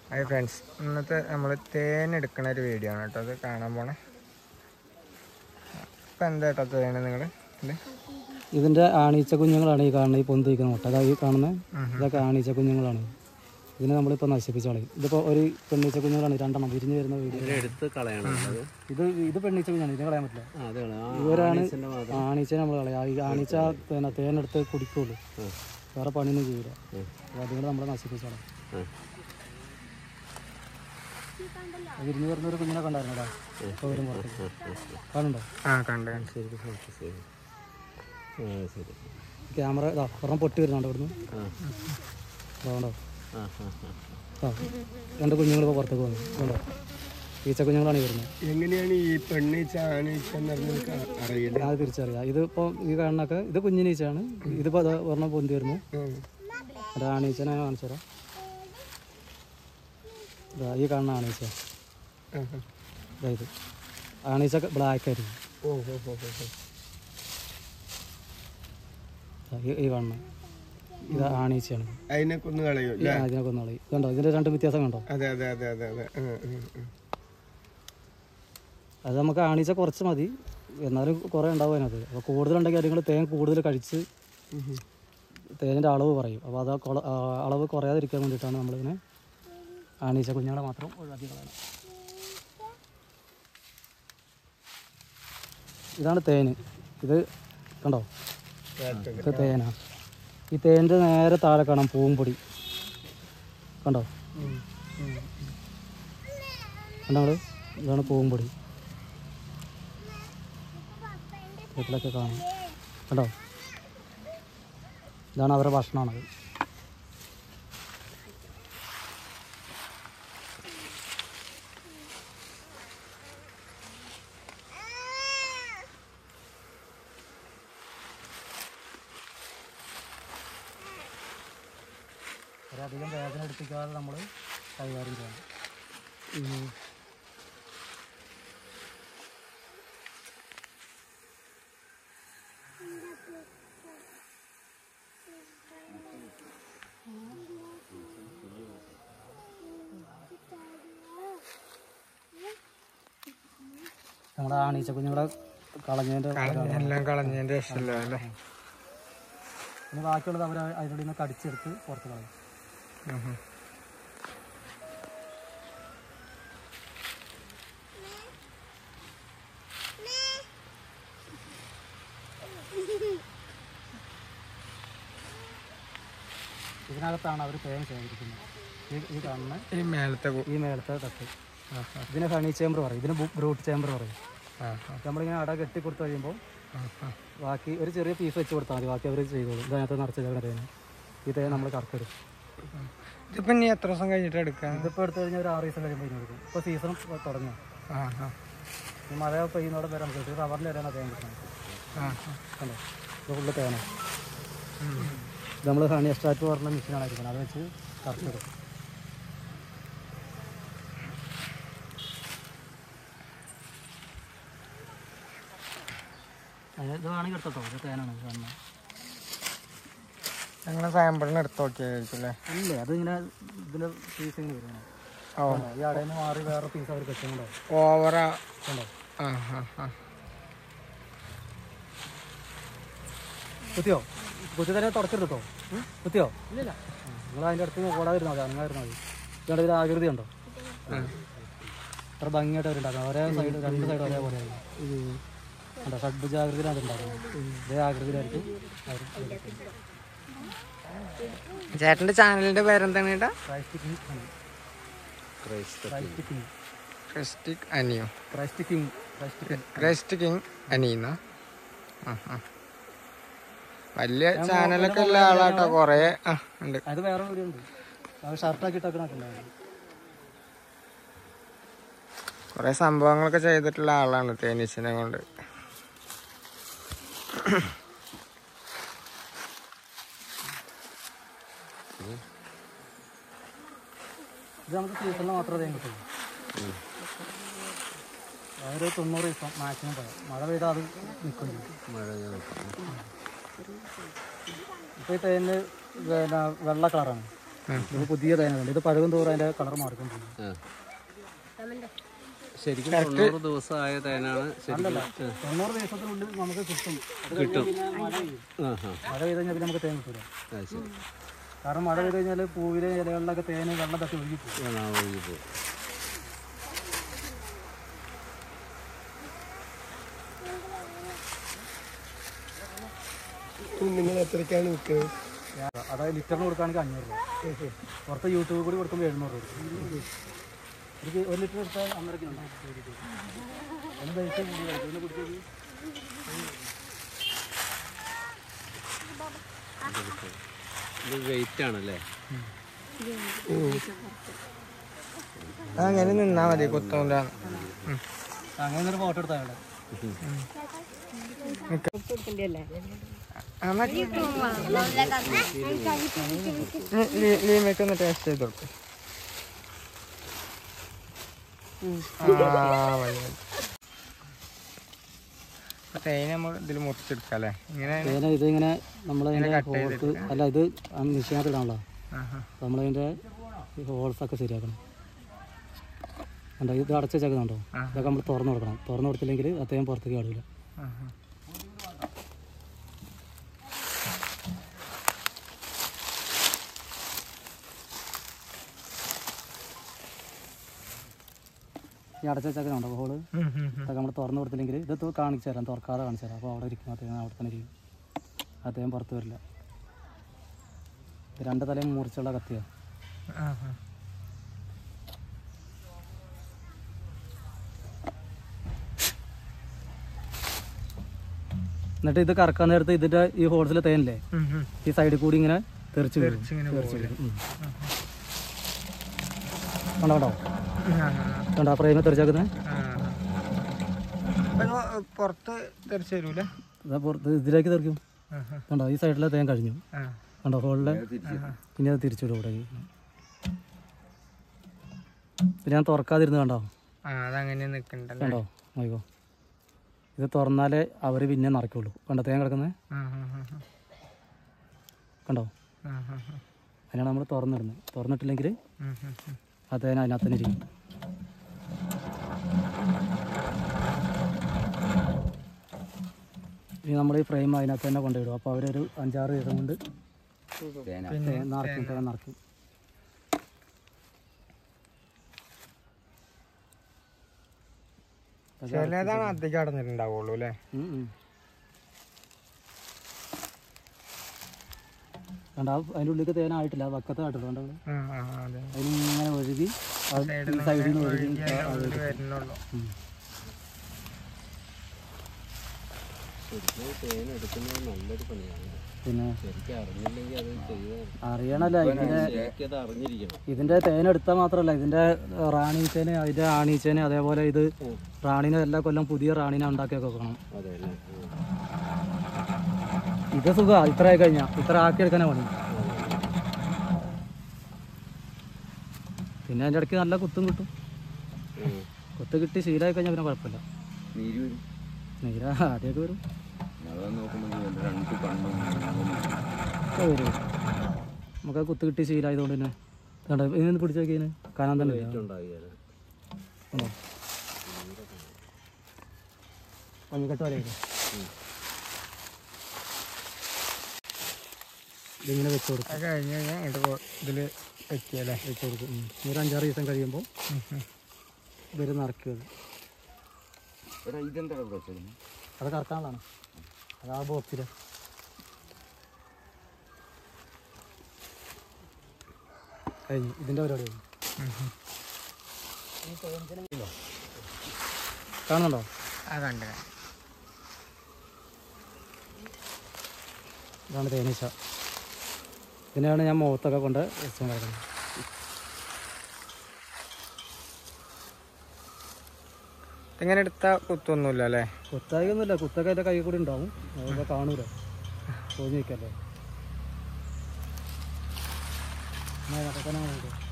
Hi friends ഇന്നത്തെ നമ്മൾ തേൻ എടുക്കണ ഒരു വീഡിയോ ആണ് കേട്ടോ അത് കാണാൻ പോണേ ഇപ്പം എന്താ കേട്ടോ തേൻ നിങ്ങൾ ഇത് ഇതിന്റെ ആണീച്ച കുഞ്ഞുങ്ങളാണ് ഈ കാണുന്ന ഈ പൊന്തിരിക്കുന്ന മുട്ട അതാ ഈ കാണുന്ന ഇതൊക്കെ ആണീച്ച കുഞ്ഞുങ്ങളാണ് ഇതിനെ നമ്മളിപ്പോൾ നശിപ്പിച്ച് കളയും ഇതിപ്പോൾ ഒരു പെണ്ണീച്ച കുഞ്ഞുങ്ങളാണ് രണ്ടെണ്ണം വിരിഞ്ഞ് വരുന്ന വീഡിയോ എടുത്ത് കളയണം അത് ഇത് ഇത് പെണ്ണീച്ച കുഞ്ഞാണ് ഇതിനെ കളയാൻ പറ്റില്ല ആ, അത് കളയാം. ആ, ഇവരാണ് ആണീസിന്റെ മാത്രം. ആണീച്ച നമ്മൾ കളയാം ഈ ആണീച്ച പിന്നെ തേനെടുത്ത് കുടിക്കുള്ളൂ ഉം. വേറെ പണിയൊന്നും ചെയ്യില്ല ഉം. അപ്പോൾ അതുകൊണ്ട് നമ്മൾ നശിപ്പിച്ച് കളയും ഉം. വിരിഞ്ഞ് വരുന്ന ഒരു കുഞ്ഞിനെ കണ്ടായിരുന്നടാ ഇപ്പോൾ വരും പുറത്തേക്ക് കാണുന്നുണ്ടോ ആ കണ്ട് കണ്ട്. ശരി ശരി ശരി ആ, ശരി ക്യാമറ ഇതാ ഒരെണ്ണം പൊട്ടി വരുന്നുണ്ട് ഇവിടുന്ന് ആ അതുകൊണ്ടോ ആ ആ ആ ആ രണ്ട് കുഞ്ഞുങ്ങൾ ഇപ്പോൾ പുറത്തേക്ക് വന്നു കണ്ടോ ഈച്ച കുഞ്ഞുങ്ങളാണ് ഈ വരുന്നത് എങ്ങനെയാണ് ഈ പെണ്ണീച്ച ആണീച്ച എന്ന് പറഞ്ഞാൽ അറിയില്ല അത് തിരിച്ചറിയാം ഇത് ഇപ്പോൾ ഈ കാണുന്നൊക്കെ ഇത് കുഞ്ഞിനീച്ചാണ് ഇതിപ്പോൾ അത് ഒരെണ്ണം പൊന്തി വരുന്നു അത് ആണീച്ചനെ ഞാൻ കാണിച്ചു തരാം ഇതാ ഈ കാണുന്ന ആണീച്ച ഇതാ ഇത് ആണീച്ച ബ്ലാക്ക് ആയിരുന്നു ഓ ഹോ ഹോ ഹോ ഹോ. ദാ ഈ ഈ കാണുന്ന ഇത് ആണീച്ചയാണ് അതിനെ കൊന്നു കളയോ ഈ അതിനെ കൊന്നോളി ഇതുണ്ടോ ഇതിൻ്റെ രണ്ട് വ്യത്യാസം കണ്ടോ അതെ അതെ അതെ അതെ അതെ ഉം, ഉം, ഉം. അത് നമുക്ക് ആണീച്ച കുറച്ച് മതി എന്നാലും കുറേ ഉണ്ടാവും അതിനകത്ത് അപ്പോൾ കൂടുതലുണ്ടെങ്കിൽ അതുങ്ങൾ തേൻ കൂടുതൽ കഴിച്ച് തേനിൻ്റെ അളവ് പറയും അപ്പോൾ അത് ആ കൊള- ആ അളവ് കുറയാതിരിക്കാൻ വേണ്ടിയിട്ടാണ് നമ്മളിങ്ങനെ ആണീച്ച കുഞ്ഞുങ്ങളെ മാത്രം ഒഴിവാക്കി കളയണം ഇതാണ് തേന് ഇത് കണ്ടോ ഇത് തേനാ ഈ തേൻ്റെ നേരെ താഴെ കാണാം പൂമ്പൊടി കണ്ടോ കണ്ടോ നമ്മള് ഇതാണ് പൂമ്പൊടി വീട്ടിലൊക്കെ കാണാം കണ്ടോ ഇതാണ് അവരുടെ ഭക്ഷണമാണത് ഒരധികം വേദന എടുപ്പിക്കാതെ നമ്മൾ കൈകാര്യം ചെയ്യണം നമ്മുടെ ആണീച്ച കുഞ്ഞുങ്ങളെ കളഞ്ഞതിൻ്റെ എല്ലാം കളഞ്ഞതിന്റെ ഇഷ്ടമല്ല അല്ലേ ഇനി ബാക്കിയുള്ളത് അവർ അതിനുള്ളിൽ നിന്ന് കടിച്ചെടുത്ത് പുറത്ത് കളയും ഉം, ഉം. ഇതിനകത്താണ് അവർ തേൻ ശേഖരിക്കുന്നത് ഈ ഈ കാണുന്ന ഈ മേലത്തെ കു- ഈ മേളത്തെ തട്ട് ആ, ആ, ഇതിന് ഹണി ചേമ്പർ പറയും ഇതിന് ബ്രൂട്ട് ചേമ്പർ പറയും ആ, ആ, നമ്മളിങ്ങനെ അട കെട്ടി കൊടുത്തു കഴിയുമ്പോൾ ആ, ആ. ബാക്കി ഒരു ചെറിയ പീസ് വെച്ച് കൊടുത്താൽ മതി ബാക്കി അവർ ചെയ്തോളും ഇതിനകത്ത് നിറച്ച് തേൻ ഈ തേൻ നമ്മൾ കറക്കെടുക്കും ഇതിപ്പോ ഇനി എത്ര ദിവസം കഴിഞ്ഞിട്ട് എടുക്കാം ഇതിപ്പോൾ എടുത്തു കഴിഞ്ഞാൽ ഒരു ആറ് ദിവസം കഴിയുമ്പോൾ ഇതിന് കൊടുക്കും ഇപ്പോൾ സീസൺ തുടങ്ങും ആ ആ ഈ മഴ പെയ്യുന്നോടെ വരെ നമുക്ക് കിട്ടും റബ്ബറിൽ വരെയാണ് തേൻ കിട്ടുന്നത് ആ കണ്ടോ ഇത് ഫുള്ള് തേനാണ് ഉം. ഇത് നമ്മൾ ഹണി എക്സ്ട്രാക്ട് പറഞ്ഞ മെഷീനാണ് ഇരിക്കുന്നത് അത് വെച്ച് കറച്ചെടുക്കും അത് ഇത് വേണമെങ്കിൽ എടുത്തോ ഇത് തേനാണ് കാണുന്നത് ഞങ്ങളെ സാമ്പിളിന് എടുത്ത് നോക്കിയായിരിക്കും അല്ലേ ഇല്ലേ അത് ഇങ്ങനെ ഇതിൻ്റെ പീസ് ഇങ്ങനെ വരുന്നത് ഓ ഈ അടയിൽ നിന്ന് മാറി വേറെ പീസ് അവർ കെട്ടുന്നുണ്ടാവും ഓവറാ കണ്ടോ ആ ആ ആ കുത്തിയോ കുത്തി തന്നെ തുടച്ചെടുത്തോ കുത്തിയോ ഇല്ല നിങ്ങൾ അതിൻ്റെ അടുത്ത് ഓടാതിരുന്നോ മതി അങ്ങായിരുന്നോ മതി ഇതുകൊണ്ട് ഇതിൽ ആകൃതി ഉണ്ടോ അത്ര ഭംഗിയായിട്ട് അവരുണ്ടാക്കണം ഒരേ സൈഡ് രണ്ട് സൈഡ് ഒരേപോലെ ഉണ്ടോ ഷഡ്ഭുജാകൃതിയിലാണ് അത് ഉണ്ടാക്കുന്നത് ഇതേ ആകൃതിയിലായിരിക്കും അവർ ചേട്ടന്റെ ചാനലിന്റെ പേരെന്താണ് കേട്ടാ ക്രൈസ്റ്റ് കിങ് ആണ്. ക്രൈസ്ത ക്രൈസ്റ്റ് കിങ് ക്രിസ്റ്റിക് അനിയോ Christ King Christ King Christ King അനിയെന്നാ ആ ആ വലിയ ചാനലൊക്കെ ഉള്ള ആളാട്ടോ കൊറേ ആ ഉണ്ട് അത് വേറെ ഒരു ഉണ്ട് അത് ഷർട്ടാക്കി ഇട്ടൊക്കെ ഉണ്ടായിരുന്നു കൊറേ സംഭവങ്ങളൊക്കെ ചെയ്തിട്ടുള്ള ആളാണ് തേനീച്ചനെ കൊണ്ട് ഇത് നമുക്ക് സീസണിൽ മാത്രമേ തേൻ കിട്ടുള്ളൂ അതൊരു തൊണ്ണൂറ് ദിവസം മാക്സിമം പോയാൽ മഴ പെയ്താൽ അത് നിൽക്കും ചെയ്യും മഴ നോക്കാം ഇപ്പോൾ ഈ തേനിൽ പിന്നെ വെള്ള കളറാണ് ഇത് പുതിയ തേനാണ് ഇത് പഴകും തോറും അതിന്റെ കളർ മാറിക്കൊണ്ടിരിക്കും ആ. ശരിക്കും തൊണ്ണൂറ് ദിവസമായ തേനാണ് ശരിക്കും ആ. തൊണ്ണൂറ് ദിവസത്തിനുള്ളിൽ നമുക്ക് കിട്ടും അത് കിട്ടും. കഴിഞ്ഞ് പിന്നെ മഴ പെയ്യും ആ ഹാ മഴ പെയ്ത് കഴിഞ്ഞാൽ പിന്നെ നമുക്ക് തേൻ കിട്ടില്ല അത് ശരി കാരണം മഴ പെയ്ത് കഴിഞ്ഞാൽ പൂവിലെ ഇലകളിലൊക്കെ തേന് വെള്ളം തട്ടി ഒഴുകി പോകും ആ, ഒഴുകി പോകും നിങ്ങൾ എത്രയ്ക്കാണ് വിൽക്കുന്നത് അതായത് ലിറ്ററിന് കൊടുക്കുകയാണെങ്കിൽ അഞ്ഞൂറ് രൂപ പുറത്ത് യൂട്യൂബ് കൂടി കൊടുക്കുമ്പോൾ എഴുന്നൂറ് രൂപ ഒരു ഒരു ലിറ്റർ എടുത്താൽ അന്നര കിലോ ഉണ്ടാവും ഒന്ന് കഴിച്ച് കൂടി കഴിക്കും ഒന്ന് കുടിച്ചത് ഇത് വെയിറ്റ് ആണല്ലേ അങ്ങനെ നിന്നാ മതി കുത്തൂല അങ്ങനെ ഒരു ഫോട്ടോ എടുത്താൽ അവിടെ ലീമയ്ക്ക് ഒന്ന് ടേസ്റ്റ് ചെയ്ത് കൊടുക്കും ആ മതി മതി. അപ്പൊ തേയില നമ്മൾ ഇതിൽ മുറിച്ചെടുക്കാം അല്ലേ ഇങ്ങനെ തേന ഇതിങ്ങനെ നമ്മളതിൻ്റെ ഹോൾസ് അല്ല ഇത് മിഷീനകത്ത് ഇടാനുള്ള ആഹാ. നമ്മളതിൻ്റെ ഹോൾസൊക്കെ ശരിയാക്കണം കണ്ടോ ഇത് അടച്ചു വെച്ചേക്കുന്നുണ്ടോ ഇതൊക്കെ നമ്മൾ തുറന്നു കൊടുക്കണം തുറന്നു കൊടുത്തില്ലെങ്കിൽ അദ്ദേഹം പുറത്തേക്ക് കാടില്ല ആഹാ. ഈ അടച്ചു വെച്ചേക്കുന്നുണ്ടോ ഹോള് ഉം, ഉം, ഉം. ഇതൊക്കെ നമ്മൾ തുറന്നു കൊടുത്തില്ലെങ്കിൽ ഇത് തു- കാണിച്ചു തരാം തുറക്കാതെ കാണിച്ചു തരാം അപ്പോൾ അവിടെ ഇരിക്കും അദ്ദേഹം അവിടെ തന്നെ ഇരിക്കും അദ്ദേഹം പുറത്ത് വരില്ല ഇത് രണ്ട് തലയും മുറിച്ചുള്ള കത്തിയാണ് ആഹാ. എന്നിട്ട് ഇത് കറക്കാൻ നേരത്ത് ഇതിൻ്റെ ഈ ഹോൾസിൽ തേനില്ലേ ഉം, ഉം. ഈ സൈഡിൽ കൂടി ഇങ്ങനെ തെറിച്ച് വീഴും ഇങ്ങനെ തെറിച്ച് പോകൂലെ? വീഴും ഉം. കണ്ടോ കണ്ടോ ആഹാ. കണ്ടോ ഫ്രെയിമിൽ തെറിച്ചേക്കുന്നത് ആ. അപ്പൊ ഇത് പുറത്ത് തെറിച്ച് തരൂല ഇതാ പുറത്ത് ഇതിലേക്ക് തെറിക്കും ആഹാ. കണ്ടോ ഈ സൈഡിലെ തേൻ കഴിഞ്ഞു ആ. കണ്ടോ ഹോളിലെ പിന്നെ അത് തിരിച്ചിടും ഇവിടെ പിന്നെ ഞാൻ തുറക്കാതിരുന്ന് കണ്ടോ ആ അതങ്ങനെ നിക്കണ്ടല്ലേ കണ്ടോ നോക്കോ ഇത് തുറന്നാലേ അവർ പിന്നെ നിറയ്ക്കുള്ളൂ കണ്ടോ തേൻ കിടക്കുന്നത് ആഹാ, ആഹാ. കണ്ടോ ആഹാ, ആഹാ. അതിനാണ് നമ്മൾ തുറന്നിടുന്നത് തുറന്നിട്ടില്ലെങ്കിൽ ഉം, ഉം, ഉം. ആ തേൻ അതിനകത്ത് തന്നെ ഇരിക്കും ഇനി നമ്മൾ ഈ ഫ്രെയിം അതിനകത്ത് തന്നെ കൊണ്ടുവിടും അപ്പോൾ അവരൊരു അഞ്ചാറ് ദിവസം കൊണ്ട് തേൻ നിറയ്ക്കും തേൻ നിറയ്ക്കും ചിലതാണ് അധികം അടഞ്ഞിട്ടുണ്ടാവുള്ളൂ അല്ലേ ഉം, ഉം. കണ്ടോ ആ അതിൻ്റെ ഉള്ളിലേക്ക് തേനായിട്ടില്ല ആ വക്കത്തായിട്ടുള്ളൂ കണ്ടോ ഇവിടെ? ആ, ആ, അതെ അതിനിങ്ങനെ ഒഴുകി അത് ഈ സൈഡിൽ നിന്ന് ഒഴുകി ആ, ആ, ഇത് വരുന്നുള്ളൂ ഉം. ശരിക്കും തേൻ എടുക്കുന്നത് നല്ലൊരു പണിയാണ് പിന്നെ ശരിക്കും അറിഞ്ഞില്ലെങ്കിൽ അത് ചെയ്താൽ അറിയണല്ലോ ഇതിന്റെ ശരിക്കും അത് അറിഞ്ഞിരിക്കണം ഇതിന്റെ തേൻ എടുത്താൽ മാത്രമല്ല ഇതിന്റെ റാണീച്ചേന് അതിന്റെ ആണീച്ചേന് അതേപോലെ ഇത് റാണീനെ എല്ലാ കൊല്ലം പുതിയ റാണീനെ ഉണ്ടാക്കിയൊക്കെ വെക്കണം അതെ അല്ലേ ഇത് സുഖ ഇത്ര ആയി കഴിഞ്ഞാ ഇത്ര ആക്കിയെടുക്കാനാ പണി പിന്നെ അതിന്റെ ഇടയ്ക്ക് നല്ല കുത്തും കിട്ടും കുത്ത് കിട്ടി ശീലമായി കഴിഞ്ഞാൽ പിന്നെ കുഴപ്പമില്ല നീര് വരും നീര ആദ്യമൊക്കെ വരും അത് നോക്കുമ്പോൾ രണ്ട് കണ്ണും ഒക്കെ വരും നമുക്ക് ആ കുത്ത് കിട്ടി ശീലമായതുകൊണ്ട് തന്നെ കണ്ടോ ഇതിന് പിടിച്ചു നോക്കിയതിന് കാണാൻ തന്നെ ഇല്ല. ഉണ്ടാകിയാലോ കണ്ടോ പഞ്ഞിക്കെട്ട് വരെ ഇതിങ്ങനെ വെച്ച് കൊടുക്കും അത് കഴിഞ്ഞ് കഴിഞ്ഞാൽ ഇങ്ങോട്ട് ഇതില് വെക്കല്ലേ വെച്ച് കൊടുക്കും ഉം. ഇനി ഒരു അഞ്ചാറ് ദിവസം കഴിയുമ്പോൾ ഇവർ നിറയ്ക്കും അത് എടാ ഇതെന്താ പ്രശ്നം അത് കറക്കാനുള്ളതാണ് അത് ആ ബോക്സിൽ കഴിഞ്ഞു ഇതിൻ്റെ പരിപാടി കഴിഞ്ഞു കാണുന്നുണ്ടോ ആ കണ്ടേ ഇതാണ് തേനീച്ച ഇതിനെയാണ് ഞാൻ മുഖത്തൊക്കെ കൊണ്ട് വെച്ച് കിടക്കുന്നത് ഇങ്ങനെ എടുത്താൽ കുത്തൊന്നുമില്ല അല്ലേ കുത്തായിക്കൊന്നുമില്ല കുത്തൊക്കെ എൻ്റെ കൈ കൂടി ഉണ്ടാവും അതൊക്കെ കാണൂല തോന്നി നിൽക്കല്ലേ എന്നാ ഇതൊക്കെ തന്നെ നോക്കാം